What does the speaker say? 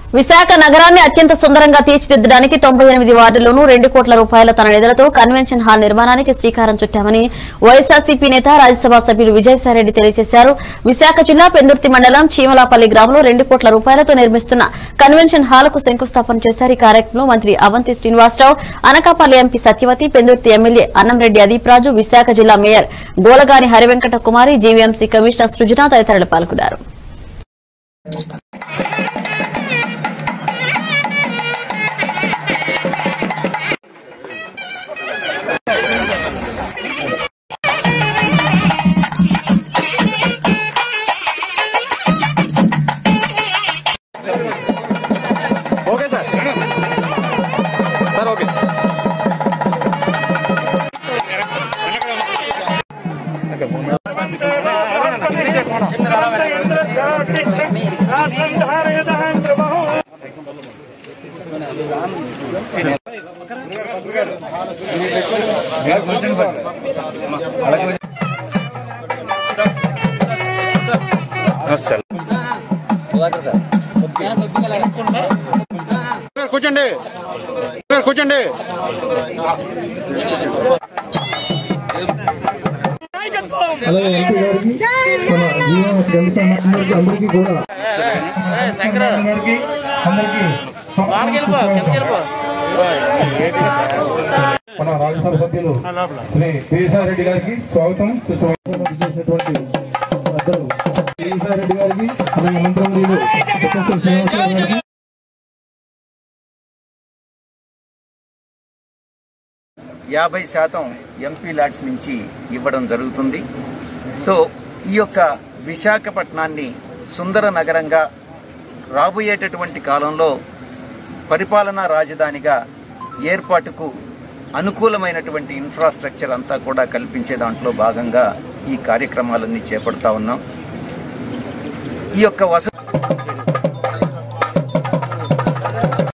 విశాఖ నగరాన్ని అత్యంత సుందరంగా తీర్చిదిద్దడానికి తొంభై ఎనిమిది వార్డుల్లోనూ రెండు కోట్ల రూపాయల తన నిధులతో కన్వెన్షన్ హాల్ నిర్మాణానికి శ్రీకారం చుట్టామని వైఎస్ఆర్సీపీ నేత రాజ్యసభ సభ్యులు విజయసాయిరెడ్డి తెలియజేశారు విశాఖ జిల్లా పెందుర్తి మండలం చీమలాపల్లి గ్రామంలో రెండు కోట్ల రూపాయలతో నిర్మిస్తున్న కన్వెన్షన్ హాల్ కు శంకుస్థాపన చేశారు ఈ కార్యక్రమంలో మంత్రి అవంతి శ్రీనివాసరావు అనకాపల్లి ఎంపీ సత్యవతి పెందుర్తి ఎమ్మెల్యే అన్నంరెడ్డి అదీప్ రాజు విశాఖ జిల్లా mayor Golagani Harivenkata Kumari GVMC commissioner Srujana తదితరులు పాల్గొన్నారు ఓకే సార్ సార్ ఓకే కూర్చోండి కూర్చోండి అలాగే ఎంపీ గారికి మన జీవన దళిత అందరికీ అందరికీ కూడా గారికి అందరికీ మన రాజ్యసభ సభ్యులు శ్రీ విజయసాయిరెడ్డి గారికి స్వాగతం సుస్వాగతం చేసినటువంటి అందరూ విజయసాయిరెడ్డి గారికి అలాగే మంత్రులు శ్రీనివాసరావు గారికి యాభై శాతం ఎంపీ ల్యాడ్స్ నుంచి ఇవ్వడం జరుగుతుంది సో ఈ యొక్క విశాఖపట్నాన్ని సుందర నగరంగా రాబోయేటటువంటి కాలంలో పరిపాలనా రాజధానిగా ఏర్పాటుకు అనుకూలమైనటువంటి ఇన్ఫ్రాస్ట్రక్చర్ అంతా కూడా కల్పించే దాంట్లో భాగంగా ఈ కార్యక్రమాలన్నీ చేపడతా ఉన్నాం ఈ యొక్క వసతి